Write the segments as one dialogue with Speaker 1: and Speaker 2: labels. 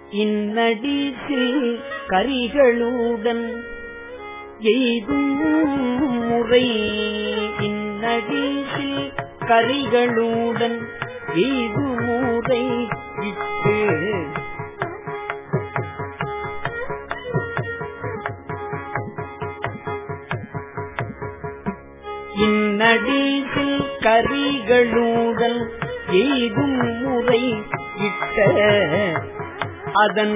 Speaker 1: இன்னடிசில் கரிகளுடன் எய்தும் முறை இன்னடிசில் கரிகளுடன் எய்தும் முறை இட்டு இன்னடிசில் கரிகளுடன் எய்தும் முறை இட்ட அதன்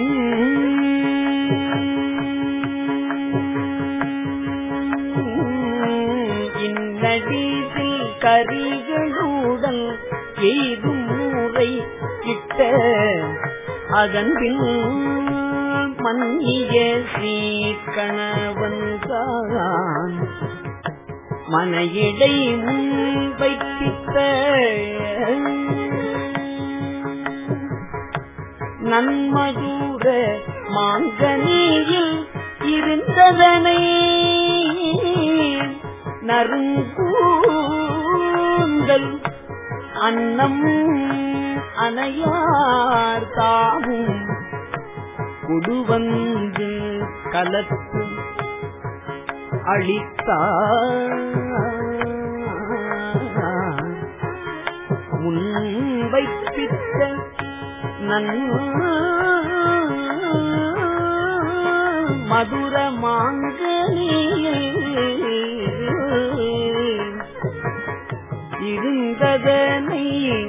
Speaker 1: இன்னடிசில் கரிகளுடன் எய்தும் முறை இட்ட அதன் பின் மன்னிய ஸ்ரீ கணவன் தான் மனையிடை முன் வைப்பித்த நன்மதூர மாங்கனியில் இருந்ததனை நறுங்கூந்தல் அன்னம் அணையார் தாமும் கொடுவந்து கலத்து அளித்தார் முன்வைப்பித்த நன் மதுர இருந்ததனை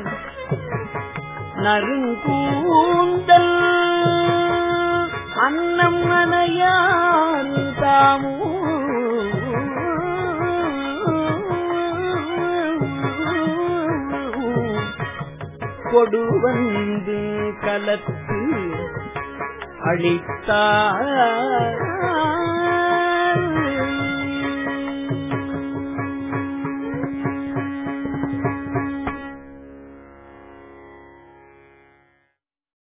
Speaker 1: நறுங்கூந்தல் அன்னம் அணையார் தாமோ கொடு வந்து கலத்து அளித்தார்